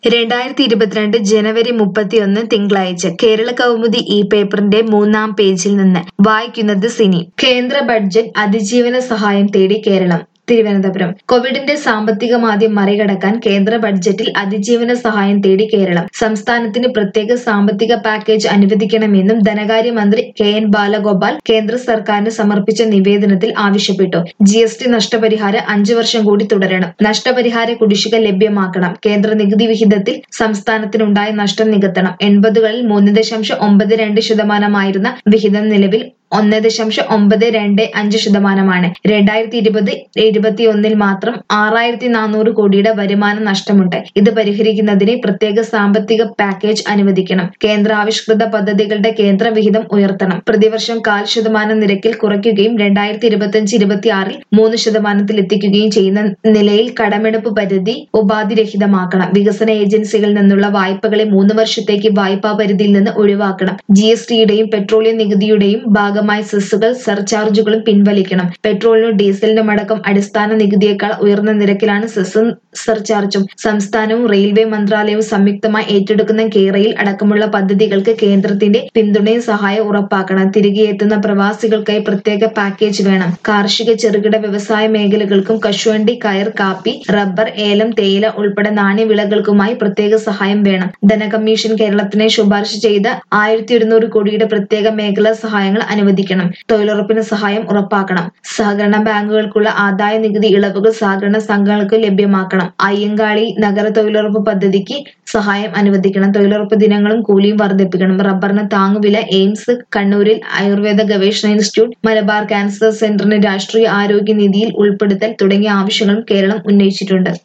രണ്ടായിരത്തി ഇരുപത്തിരണ്ട് ജനുവരി മുപ്പത്തിയൊന്ന് തിങ്കളാഴ്ച കേരള കൗമുദി ഈ പേപ്പറിന്റെ മൂന്നാം പേജിൽ നിന്ന് വായിക്കുന്നത് സിനി കേന്ദ്ര ബഡ്ജറ്റ് അതിജീവന സഹായം തേടി കേരളം തിരുവനന്തപുരം കോവിഡിന്റെ സാമ്പത്തിക മാന്ദ്യം മറികടക്കാൻ കേന്ദ്ര ബഡ്ജറ്റിൽ അതിജീവന സഹായം തേടി കേരളം സംസ്ഥാനത്തിന് പ്രത്യേക സാമ്പത്തിക പാക്കേജ് അനുവദിക്കണമെന്നും ധനകാര്യമന്ത്രി കെ എൻ ബാലഗോപാൽ കേന്ദ്ര സർക്കാരിന് സമർപ്പിച്ച നിവേദനത്തിൽ ആവശ്യപ്പെട്ടു ജി എസ് ടി നഷ്ടപരിഹാരം അഞ്ചു വർഷം കൂടി തുടരണം നഷ്ടപരിഹാര കുടിശ്ശിക ലഭ്യമാക്കണം കേന്ദ്ര നികുതി വിഹിതത്തിൽ സംസ്ഥാനത്തിനുണ്ടായ നഷ്ടം നികത്തണം എൺപതുകളിൽ മൂന്ന് ദശാംശം ഒമ്പത് രണ്ട് ശതമാനമായിരുന്ന വിഹിതം നിലവിൽ ഒന്ന് ദശാംശം ഒമ്പത് രണ്ട് അഞ്ച് ശതമാനമാണ് രണ്ടായിരത്തി ഇരുപത് ഇരുപത്തിയൊന്നിൽ മാത്രം ആറായിരത്തി നാനൂറ് കോടിയുടെ വരുമാന നഷ്ടമുണ്ട് ഇത് പരിഹരിക്കുന്നതിന് പ്രത്യേക സാമ്പത്തിക പാക്കേജ് അനുവദിക്കണം കേന്ദ്ര ആവിഷ്കൃത പദ്ധതികളുടെ കേന്ദ്ര വിഹിതം ഉയർത്തണം പ്രതിവർഷം കാൽ ശതമാനം നിരക്കിൽ കുറയ്ക്കുകയും രണ്ടായിരത്തി ഇരുപത്തിയഞ്ച് ഇരുപത്തിയാറിൽ മൂന്ന് ശതമാനത്തിൽ എത്തിക്കുകയും ചെയ്യുന്ന നിലയിൽ കടമെടുപ്പ് പരിധി ഉപാധിരഹിതമാക്കണം വികസന ഏജൻസികളിൽ നിന്നുള്ള വായ്പകളെ മൂന്ന് വർഷത്തേക്ക് വായ്പാ പരിധിയിൽ നിന്ന് ഒഴിവാക്കണം ജി എസ് ടിയുടെയും പെട്രോളിയം നികുതിയുടെയും ഭാഗമായി സെസ്സുകൾ സർചാർജുകളും പിൻവലിക്കണം പെട്രോളിനും ഡീസലിനും അടക്കം അടിസ്ഥാന നികുതിയേക്കാൾ ഉയർന്ന നിരക്കിലാണ് സെസ്സും സർചാർജും സംസ്ഥാനവും റെയിൽവേ മന്ത്രാലയവും സംയുക്തമായി ഏറ്റെടുക്കുന്ന കേരയിൽ അടക്കമുള്ള പദ്ധതികൾക്ക് കേന്ദ്രത്തിന്റെ പിന്തുണയും സഹായം ഉറപ്പാക്കണം തിരികെ എത്തുന്ന പ്രവാസികൾക്കായി പ്രത്യേക പാക്കേജ് വേണം കാർഷിക ചെറുകിട വ്യവസായ മേഖലകൾക്കും കശുവണ്ടി കയർ കാപ്പി റബ്ബർ ഏലം തേയില ഉൾപ്പെടെ നാണ്യവിളകൾക്കുമായി പ്രത്യേക സഹായം വേണം ധനകമ്മീഷൻ കേരളത്തിനെ ശുപാർശ ചെയ്ത ആയിരത്തി ഒരുന്നൂറ് കോടിയുടെ പ്രത്യേക മേഖലാ സഹായങ്ങൾ അനുവദിക്കണം തൊഴിലുറപ്പിന് സഹായം ഉറപ്പാക്കണം സഹകരണ ബാങ്കുകൾക്കുള്ള ആദായ നികുതി ഇളവുകൾ സഹകരണ സംഘങ്ങൾക്ക് ലഭ്യമാക്കണം അയ്യങ്കാളി നഗര തൊഴിലുറപ്പ് പദ്ധതിക്ക് സഹായം അനുവദിക്കണം തൊഴിലുറപ്പ് ദിനങ്ങളും കൂലിയും വർദ്ധിപ്പിക്കണം റബ്ബറിന് താങ്ങുവില എയിംസ് കണ്ണൂരിൽ ആയുർവേദ ഗവേഷണ ഇൻസ്റ്റിറ്റ്യൂട്ട് മലബാർ ക്യാൻസർ സെന്ററിന് രാഷ്ട്രീയ ആരോഗ്യ നിധിയിൽ ഉൾപ്പെടുത്തൽ തുടങ്ങിയ ആവശ്യങ്ങളും കേരളം ഉന്നയിച്ചിട്ടുണ്ട്